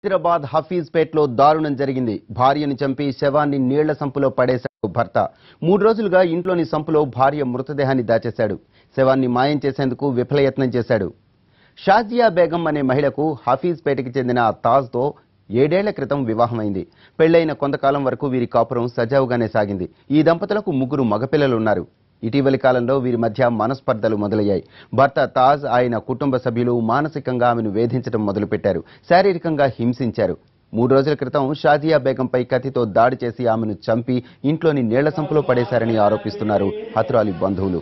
హైదరాబాద్ హఫీజ్పేట్లో దారుణం జరిగింది భార్యను చంపి శవాన్ని నీళ్ల సంపులో పడేశాడు భర్త మూడు రోజులుగా ఇంట్లోని సంపులో భార్య మృతదేహాన్ని దాచేశాడు శవాన్ని మాయం చేసేందుకు విఫలయత్నం చేశాడు షాజియా బేగం అనే మహిళకు హఫీజ్పేటకి చెందిన తాజ్తో ఏడేళ్ల క్రితం వివాహమైంది పెళ్లైన కొంతకాలం వరకు వీరి కాపురం సజావుగానే సాగింది ఈ దంపతులకు ముగ్గురు మగపిల్లలున్నారు ఇటీవలి కాలంలో వీరి మధ్య మనస్పర్ధలు మొదలయ్యాయి భర్త తాజ్ ఆయన కుటుంబ సభ్యులు మానసికంగా ఆమెను వేధించడం మొదలుపెట్టారు శారీరకంగా హింసించారు మూడు రోజుల క్రితం షాజియా బేగంపై కత్తితో దాడి చేసి ఆమెను చంపి ఇంట్లోని నీళ్ల సంపులో పడేశారని ఆరోపిస్తున్నారు హతురాలి బంధువులు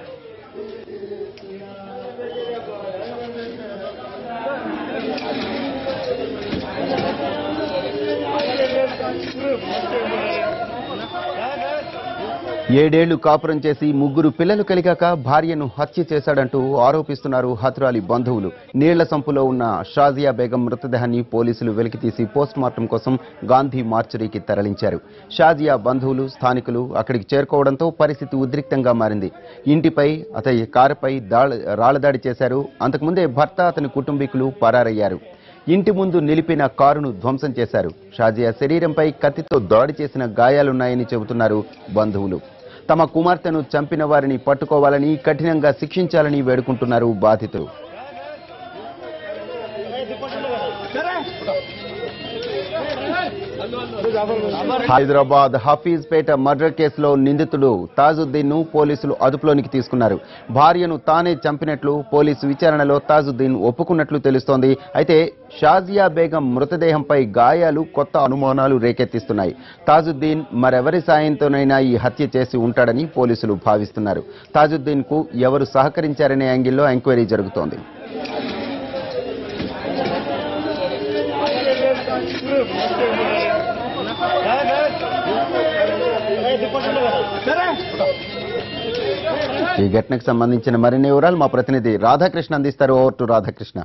ఏడేళ్లు కాపురం చేసి ముగ్గురు పిల్లలు కలిగాక భార్యను హత్య చేశాడంటూ ఆరోపిస్తున్నారు హతురాలి బంధువులు నీళ్ల సంపులో ఉన్న షాజియా బేగం మృతదేహాన్ని పోలీసులు వెలికితీసి పోస్టుమార్టం కోసం గాంధీ మార్చురీకి తరలించారు షాజియా బంధువులు స్థానికులు అక్కడికి చేరుకోవడంతో పరిస్థితి ఉద్రిక్తంగా మారింది ఇంటిపై అతని కారుపై దాడి రాళ్లదాడి చేశారు అంతకుముందే భర్త అతని కుటుంబీకులు పరారయ్యారు ఇంటి ముందు నిలిపిన కారును ధ్వంసం చేశారు షాజియా శరీరంపై కత్తితో దాడి చేసిన గాయాలున్నాయని చెబుతున్నారు బంధువులు తమ కుమార్తెను చంపిన వారిని పట్టుకోవాలని కఠినంగా శిక్షించాలని వేడుకుంటున్నారు బాధితులు హైదరాబాద్ హఫీజ్పేట మర్డర్ కేసులో నిందితుడు తాజుద్దీన్ ను పోలీసులు అదుపులోనికి తీసుకున్నారు భార్యను తానే చంపినట్లు పోలీసు విచారణలో తాజుద్దీన్ ఒప్పుకున్నట్లు తెలుస్తోంది అయితే షాజియా బేగం మృతదేహంపై గాయాలు కొత్త అనుమానాలు రేకెత్తిస్తున్నాయి తాజుద్దీన్ మరెవరి సాయంతోనైనా ఈ హత్య చేసి ఉంటాడని పోలీసులు భావిస్తున్నారు తాజుద్దీన్ కు ఎవరు సహకరించారనే యాంగిల్లో ఎంక్వైరీ జరుగుతోంది ఈ ఘటనకు సంబంధించిన మరిన్ని వివరాలు మా ప్రతినిధి రాధాకృష్ణ అందిస్తారు over to Radhakrishna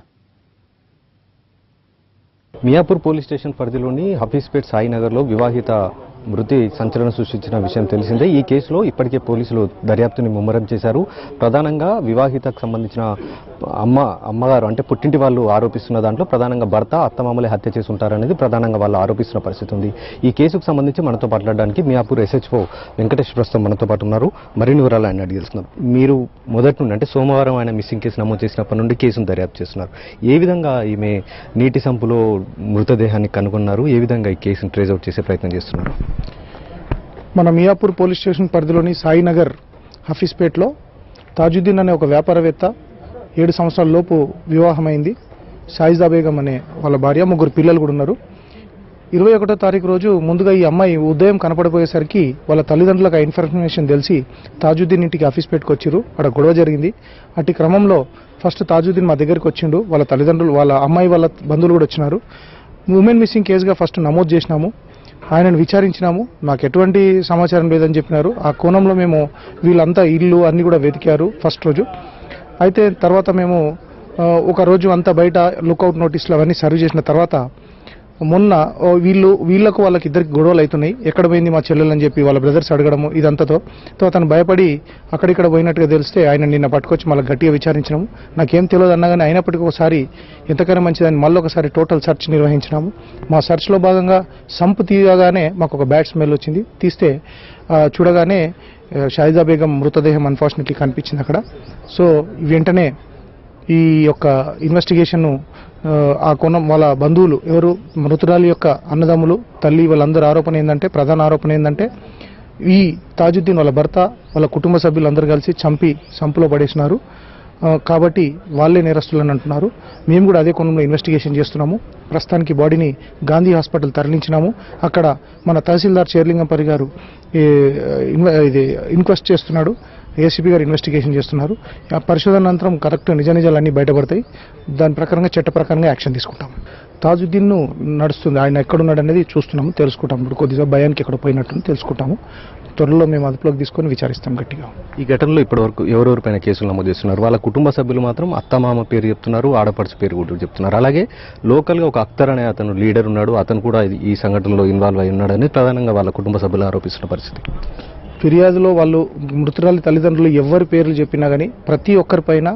Miyapur police station పరిధిలోని హఫీజ్పేట్ సాయినగర్లో వివాహిత మృతి సంచలనం సృష్టించిన విషయం తెలిసిందే ఈ కేసులో ఇప్పటికే పోలీసులు దర్యాప్తుని ముమ్మరం చేశారు ప్రధానంగా వివాహితకు సంబంధించిన అమ్మ అమ్మగారు అంటే పుట్టింటి వాళ్ళు ఆరోపిస్తున్న దాంట్లో ప్రధానంగా భర్త అత్తమామలే హత్య చేసి ఉంటారనేది ప్రధానంగా వాళ్ళు ఆరోపిస్తున్న పరిస్థితి ఉంది ఈ కేసుకు సంబంధించి మనతో మాట్లాడడానికి మియాపూర్ ఎస్హెచ్ఓ వెంకటేష్ ప్రస్తుతం మనతో పాటు ఉన్నారు మరిన్ని వివరాలు ఆయన అడిగి తెలుస్తున్నారు మీరు మొదటి నుండి అంటే సోమవారం ఆయన మిస్సింగ్ కేసు నమోదు చేసినప్పటి నుండి కేసును దర్యాప్తు చేస్తున్నారు ఏ విధంగా ఈమె నీటి సంపులో మృతదేహాన్ని కనుగొన్నారు ఏ విధంగా ఈ కేసును ట్రేస్ అవుట్ చేసే ప్రయత్నం చేస్తున్నారు మన మియాపూర్ పోలీస్ స్టేషన్ పరిధిలోని సాయినగర్ హఫీస్పేట్లో తాజుద్దీన్ అనే ఒక వ్యాపారవేత్త ఏడు సంవత్సరాల లోపు వివాహమైంది షాయిజా బేగం అనే వాళ్ళ భార్య ముగ్గురు పిల్లలు కూడా ఉన్నారు ఇరవై ఒకటో తారీఖు రోజు ముందుగా ఈ అమ్మాయి ఉదయం కనపడిపోయేసరికి వాళ్ళ తల్లిదండ్రులకు ఆ ఇన్ఫర్మేషన్ తెలిసి తాజుద్దీన్ ఇంటికి ఆఫీస్ పెట్టుకొచ్చారు అక్కడ గొడవ జరిగింది అట్టి క్రమంలో ఫస్ట్ తాజుద్దీన్ మా దగ్గరికి వచ్చిండు వాళ్ళ తల్లిదండ్రులు వాళ్ళ అమ్మాయి వాళ్ళ బంధువులు కూడా వచ్చినారు ఉమెన్ మిస్సింగ్ కేసుగా ఫస్ట్ నమోదు చేసినాము ఆయనను విచారించినాము నాకు ఎటువంటి సమాచారం లేదని చెప్పినారు ఆ కోణంలో మేము వీళ్ళంతా ఇల్లు అన్ని కూడా వెతికారు ఫస్ట్ రోజు అయితే తర్వాత మేము ఆ, ఒక రోజు అంతా బయట లుకౌట్ నోటీసులు అవన్నీ సర్వ్ చేసిన తర్వాత మొన్న ఓ వీళ్ళు వీళ్ళకు వాళ్ళకి ఇద్దరికి గొడవలు అవుతున్నాయి ఎక్కడ పోయింది మా చెల్లెలు అని చెప్పి వాళ్ళ బ్రదర్స్ అడగడము ఇదంతతో తో అతను భయపడి అక్కడిక్కడ పోయినట్టుగా తెలిస్తే ఆయన నిన్న పట్టుకొచ్చి మళ్ళీ గట్టిగా విచారించినాము నాకేం తెలియదు అన్నా కానీ అయినప్పటికీ ఒకసారి ఎంతకైనా మంచిదని మళ్ళీ ఒకసారి టోటల్ సెర్చ్ నిర్వహించినాము మా సెర్చ్లో భాగంగా సంపు తీయగానే మాకు ఒక బ్యాడ్ స్మెల్ వచ్చింది తీస్తే ఆ, చూడగానే ఆ, షాయిజా బేగం మృతదేహం అన్ఫార్చునేట్లీ కనిపించింది అక్కడ సో వెంటనే ఈ యొక్క ఇన్వెస్టిగేషన్ ఆ కోణం వాళ్ళ బంధువులు ఎవరు మృతురాలి యొక్క అన్నదమ్ములు తల్లి వాళ్ళందరూ ఆరోపణ ఏంటంటే ప్రధాన ఆరోపణ ఏంటంటే ఈ తాజుద్దీన్ వాళ్ళ భర్త వాళ్ళ కుటుంబ సభ్యులందరూ కలిసి చంపి సంపులో పడేసినారు ఆ, కాబట్టి వాళ్ళే నేరస్తులని అంటున్నారు మేము కూడా అదే కోణంలో ఇన్వెస్టిగేషన్ చేస్తున్నాము ప్రస్తుతానికి బాడీని గాంధీ హాస్పిటల్ తరలించినాము అక్కడ మన తహసీల్దార్ చేర్లింగంపరి గారు ఈ, ఇన్వ- ఇది ఇన్క్వెస్ట్ చేస్తున్నాడు ఏసీపీ గారు ఇన్వెస్టిగేషన్ చేస్తున్నారు ఆ పరిశోధన అనంతరం కరెక్ట్ నిజ నిజాలు అన్నీ బయటపడతాయి దాని ప్రకారంగా చట్ట ప్రకారంగా యాక్షన్ తీసుకుంటాం తాజుద్దీన్ నడుస్తుంది ఆయన ఎక్కడున్నాడు అనేది చూస్తున్నాము తెలుసుకుంటాం ఇప్పుడు కొద్దిగా భయానికి ఎక్కడ పోయినట్టు తెలుసుకుంటాము త్వరలో మేము అదుపులోకి తీసుకొని విచారిస్తాం గట్టిగా ఈ ఘటనలో ఇప్పటివరకు ఎవరెవరిపైన కేసులు నమోదు చేస్తున్నారు వాళ్ళ కుటుంబ సభ్యులు మాత్రం అత్తమామ పేరు చెప్తున్నారు ఆడపడుచు పేరు కూడా చెప్తున్నారు అలాగే లోకల్గా ఒక అఖ్తర్ అనే అతను లీడర్ ఉన్నాడు అతను కూడా ఇది- ఈ సంఘటనలో ఇన్వాల్వ్ అయి ఉన్నాడని ప్రధానంగా వాళ్ళ కుటుంబ సభ్యులు ఆరోపిస్తున్న పరిస్థితి ఫిర్యాదులో వాళ్ళు మృతురాలి తల్లిదండ్రులు ఎవరి పేర్లు చెప్పినా కానీ ప్రతి ఒక్కరిపైన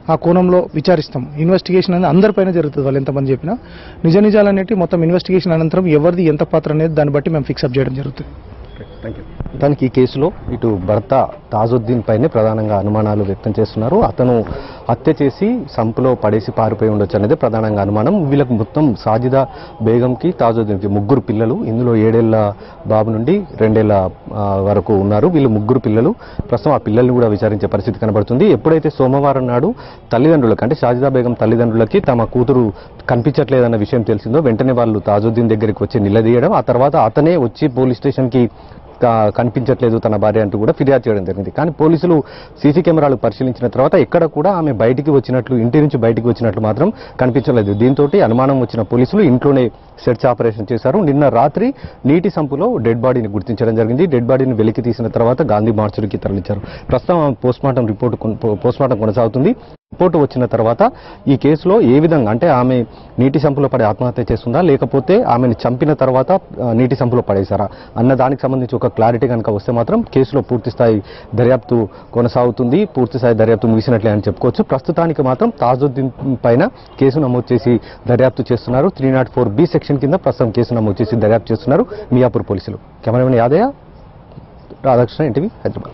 ఆ కోణంలో విచారిస్తాం ఇన్వెస్టిగేషన్ అనేది అందరిపైన జరుగుతుంది వాళ్ళు ఎంతమంది చెప్పినా నిజ నిజాలు అనేవి మొత్తం ఇన్వెస్టిగేషన్ అనంతరం ఎవరిది ఎంత పాత్ర అనేది దాన్ని బట్టి మేము ఫిక్సప్ చేయడం జరుగుతుంది దానికి ఈ కేసులో ఇటు భర్త తాజుద్దీన్ పైనే ప్రధానంగా అనుమానాలు వ్యక్తం చేస్తున్నారు అతను హత్య చేసి సంపులో పడేసి పారిపోయి ఉండొచ్చు అనేది ప్రధానంగా అనుమానం వీళ్ళకి మొత్తం సాజిదా బేగంకి తాజుద్దీన్కి ముగ్గురు పిల్లలు ఇందులో ఏడేళ్ల బాబు నుండి రెండేళ్ల ఆ, వరకు ఉన్నారు వీళ్ళు ముగ్గురు పిల్లలు ప్రస్తుతం ఆ పిల్లల్ని కూడా విచారించే పరిస్థితి కనబడుతుంది ఎప్పుడైతే సోమవారం నాడు తల్లిదండ్రులకు అంటే షాజిదా బేగం తల్లిదండ్రులకి తమ కూతురు కనిపించట్లేదన్న విషయం తెలిసిందో వెంటనే వాళ్ళు తాజుద్దీన్ దగ్గరికి వచ్చి నిలదీయడం ఆ తర్వాత అతనే వచ్చి పోలీస్ స్టేషన్కి కా- కనిపించట్లేదు తన భార్య అంటూ కూడా ఫిర్యాదు చేయడం జరిగింది కానీ పోలీసులు సీసీ కెమెరాలు పరిశీలించిన తర్వాత ఎక్కడ కూడా ఆమె బయటికి వచ్చినట్లు ఇంటి నుంచి బయటికి వచ్చినట్లు మాత్రం కనిపించలేదు దీంతో అనుమానం వచ్చిన పోలీసులు ఇంట్లోనే సెర్చ్ ఆపరేషన్ చేశారు నిన్న రాత్రి నీటి సంపులో డెడ్ బాడీని గుర్తించడం జరిగింది డెడ్ బాడీని వెలికి తీసిన తర్వాత గాంధీ మార్చురికి తరలించారు ప్రస్తుతం post mortem report post mortem కొనసాగుతుంది రిపోర్టు వచ్చిన తర్వాత ఈ కేసులో ఏ విధంగా అంటే ఆమె నీటి సంపులో పడి ఆత్మహత్య చేస్తుందా లేకపోతే ఆమెను చంపిన తర్వాత ఆ, నీటి సంపులో పడేశారా అన్న దానికి సంబంధించి ఒక క్లారిటీ కనుక వస్తే మాత్రం కేసులో పూర్తి స్థాయి దర్యాప్తు కొనసాగుతుంది పూర్తి స్థాయి దర్యాప్తు ముగిసినట్లే అని చెప్పుకోవచ్చు ప్రస్తుతానికి మాత్రం తాజుద్దీన్ పైన కేసు నమోదు చేసి దర్యాప్తు చేస్తున్నారు three naught four B section కింద ప్రస్తుతం కేసు నమోదు చేసి దర్యాప్తు చేస్తున్నారు మియాపూర్ పోలీసులు కెమెరామెన్ యాదయ్య రాధాకృష్ణ ఎన్టీవీ హైదరాబాద్